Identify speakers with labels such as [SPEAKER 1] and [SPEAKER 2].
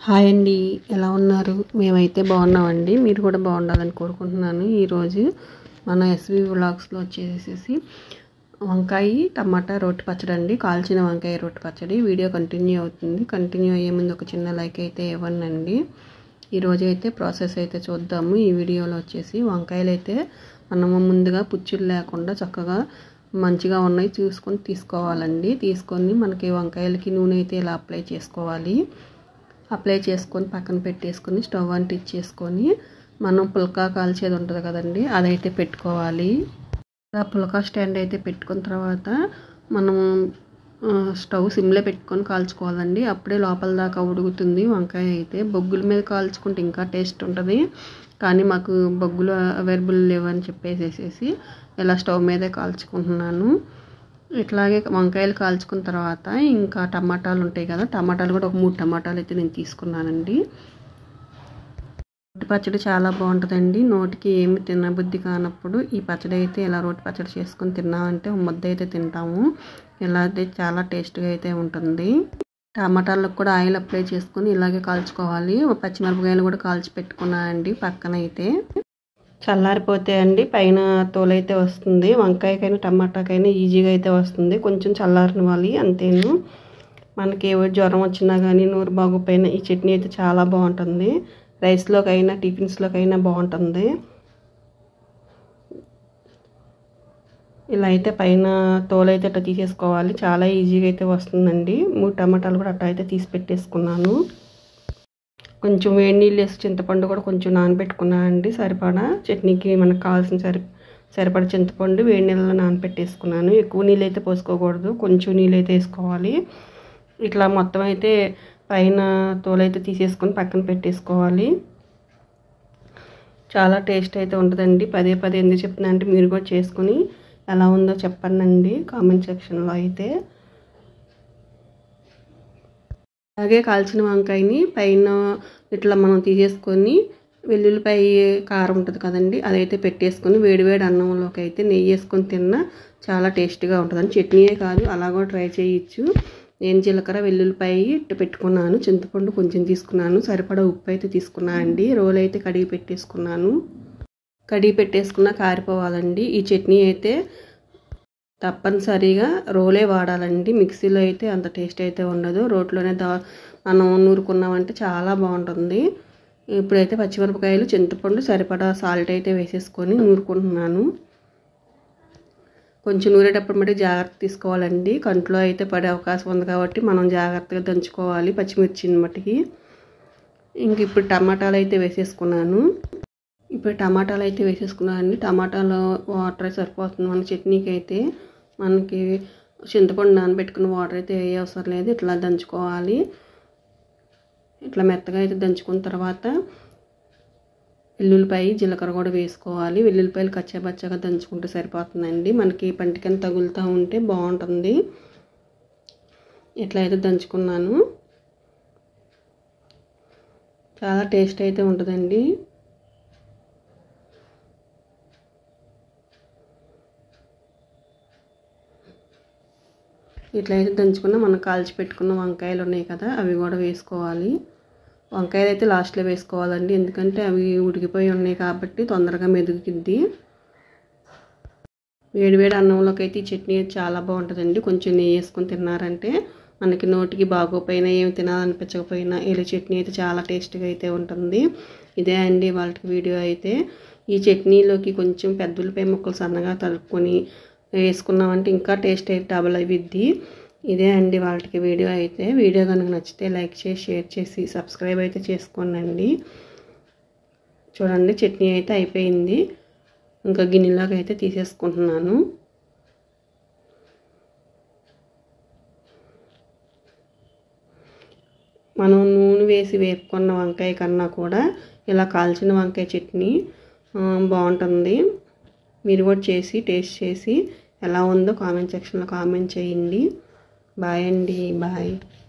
[SPEAKER 1] hi అండి ఎలా ఉన్నారు మేమైతే బాగున్నామండి మీరు కూడా బాగుండాలని కోరుకుంటున్నాను ఈరోజు మన ఎస్వి వ్లాగ్స్లో వచ్చేసేసి వంకాయ టమాటా రోటి పచ్చడి అండి కాల్చిన వంకాయ రోటి పచ్చడి వీడియో కంటిన్యూ అవుతుంది కంటిన్యూ అయ్యే ముందు ఒక చిన్న లైక్ అయితే ఇవ్వండి ఈరోజు అయితే ప్రాసెస్ అయితే చూద్దాము ఈ వీడియోలో వచ్చేసి వంకాయలు అయితే మనము ముందుగా పుచ్చులు లేకుండా చక్కగా మంచిగా ఉన్నాయి చూసుకొని తీసుకోవాలండి తీసుకొని మనకి వంకాయలకి నూనె అయితే ఇలా అప్లై చేసుకోవాలి అప్లై చేసుకొని పక్కన పెట్టేసుకొని స్టవ్ అంటించేసుకొని మనం పుల్కా కాల్చేది ఉంటుంది కదండి అదైతే పెట్టుకోవాలి ఆ పుల్కా స్టాండ్ అయితే పెట్టుకున్న తర్వాత మనం స్టవ్ సిమ్లో పెట్టుకొని కాల్చుకోవాలండి అప్పుడే లోపల దాకా ఉడుకుతుంది వంకాయ అయితే బొగ్గుల మీద కాల్చుకుంటే ఇంకా టేస్ట్ ఉంటుంది కానీ మాకు బొగ్గులు అవైలబుల్ లేవని చెప్పేసేసి ఇలా స్టవ్ మీదే కాల్చుకుంటున్నాను ఇట్లాగే వంకాయలు కాల్చుకున్న తర్వాత ఇంకా టమాటాలు ఉంటాయి కదా టమాటాలు కూడా ఒక మూడు టమాటాలు అయితే నేను తీసుకున్నానండి రోటి పచ్చడి చాలా బాగుంటుందండి నోటికి ఏమి తినబుద్ధి కానప్పుడు ఈ పచ్చడి అయితే ఇలా రోటి పచ్చడి చేసుకొని తిన్నామంటే ముద్ద అయితే తింటాము ఇలా అయితే చాలా టేస్ట్గా అయితే ఉంటుంది టమాటాలకు కూడా ఆయిల్ అప్లై చేసుకొని ఇలాగే కాల్చుకోవాలి పచ్చిమిరపకాయలు కూడా కాల్చి పెట్టుకున్నానండి పక్కన అయితే చల్లారిపోతే అండి పైన తోలైతే వస్తుంది వంకాయకైనా టమాటాకైనా ఈజీగా అయితే వస్తుంది కొంచెం చల్లారనివ్వాలి అంతేను మనకి ఏ జ్వరం వచ్చినా కానీ నూరు బాగుపోయినా ఈ చట్నీ అయితే చాలా బాగుంటుంది రైస్లోకైనా టిఫిన్స్లోకైనా బాగుంటుంది ఇలా అయితే పైన తోలైతే అట్లా తీసేసుకోవాలి చాలా ఈజీగా అయితే వస్తుందండి మూడు టమాటాలు కూడా అట్లా అయితే తీసి పెట్టేసుకున్నాను కొంచెం వేడి నీళ్ళు వేసి చింతపండు కూడా కొంచెం నానబెట్టుకున్నానండి సరిపడా చట్నీకి మనకు కావాల్సిన సరి సరిపడా చింతపండు వేడి నీళ్ళలో నానబెట్టేసుకున్నాను ఎక్కువ నీళ్ళు అయితే పోసుకోకూడదు కొంచెం నీళ్ళు అయితే వేసుకోవాలి ఇట్లా మొత్తం అయితే పైన తోలైతే తీసేసుకొని పక్కన పెట్టేసుకోవాలి చాలా టేస్ట్ అయితే ఉంటుందండి పదే పదే ఎందుకు చెప్తున్నా అంటే మీరు కూడా చేసుకుని ఎలా ఉందో చెప్పండి కామెంట్ సెక్షన్లో అయితే అలాగే కాల్చిన వంకాయని పైన ఇట్లా మనం తీసేసుకొని వెల్లుల్లిపాయ కారం ఉంటుంది కదండి అదైతే పెట్టేసుకొని వేడివేడి అన్నంలోకి అయితే నెయ్యి వేసుకొని తిన్నా చాలా టేస్ట్గా ఉంటుందండి చట్నీయే కాదు అలా కూడా ట్రై చేయొచ్చు నేను జీలకర్ర వెల్లుల్లిపాయ ఇట్టు పెట్టుకున్నాను చింతపండు కొంచెం తీసుకున్నాను సరిపడా ఉప్పు అయితే తీసుకున్నాను అండి రోల్ అయితే కడిగి పెట్టేసుకున్నాను కడిగి పెట్టేసుకున్న కారిపోవాలండి ఈ చట్నీ అయితే తప్పనిసరిగా రోలే వాడాలండి మిక్సీలో అయితే అంత టేస్ట్ అయితే ఉండదు రోట్లోనే దా మనం నూరుకున్నామంటే చాలా బాగుంటుంది ఇప్పుడైతే పచ్చిమిరపకాయలు చింతపండు సరిపడా సాల్ట్ అయితే వేసేసుకొని నూరుకుంటున్నాను కొంచెం నూరేటప్పుడు మట్టి జాగ్రత్త తీసుకోవాలండి కంట్లో అయితే పడే అవకాశం ఉంది కాబట్టి మనం జాగ్రత్తగా దంచుకోవాలి పచ్చిమిర్చిని మట్టికి ఇంక ఇప్పుడు టమాటాలు అయితే వేసేసుకున్నాను ఇప్పుడు టమాటాలు అయితే వేసేసుకున్నానండి టమాటాలో వాటర్ సరిపోతుంది మన చట్నీకి అయితే మనకి చింతపండు నానబెట్టుకున్న వాటర్ అయితే ఏ అవసరం లేదు ఇట్లా దంచుకోవాలి ఇట్లా మెత్తగా అయితే దంచుకున్న తర్వాత వెల్లుల్లిపాయ జీలకర్ర కూడా వేసుకోవాలి వెల్లుల్లిపాయలు కచ్చాబచ్చాగా దంచుకుంటే సరిపోతుందండి మనకి పంటికని తగులుతూ ఉంటే బాగుంటుంది ఇట్లా అయితే దంచుకున్నాను చాలా టేస్ట్ అయితే ఉంటుందండి ఇట్లా అయితే దంచుకున్న మనం కాల్చి పెట్టుకున్న వంకాయలు ఉన్నాయి కదా అవి కూడా వేసుకోవాలి వంకాయలు అయితే లాస్ట్లో వేసుకోవాలండి ఎందుకంటే అవి ఉడికిపోయి ఉన్నాయి కాబట్టి తొందరగా మెదుగుద్ది వేడివేడి అన్నంలోకి అయితే ఈ చట్నీ చాలా బాగుంటుందండి కొంచెం నెయ్యి వేసుకొని తిన్నారంటే మనకి నోటికి బాగోపోయినా ఏమి తినాలనిపించకపోయినా ఇలా చట్నీ అయితే చాలా టేస్ట్గా అయితే ఉంటుంది ఇదే అండి వాళ్ళకి వీడియో అయితే ఈ చట్నీలోకి కొంచెం పెద్ద ఉల్లిపాయ ముక్కలు సన్నగా తరుపుకొని వేసుకున్నామంటే ఇంకా టేస్ట్ అయితే డబల్ అయ్యిద్ది ఇదే అండి వాళ్ళకి వీడియో అయితే వీడియో కనుక నచ్చితే లైక్ చేసి షేర్ చేసి సబ్స్క్రైబ్ అయితే చేసుకోండి చూడండి చట్నీ అయితే అయిపోయింది ఇంకా గిన్నెలోకి అయితే తీసేసుకుంటున్నాను మనం నూనె వేసి వేపుకున్న వంకాయ కన్నా కూడా ఇలా కాల్చిన వంకాయ చట్నీ బాగుంటుంది మీరు కూడా చేసి టేస్ట్ చేసి ఎలా ఉందో కామెంట్ సెక్షన్లో కామెంట్ చేయండి బాయ్ అండి బాయ్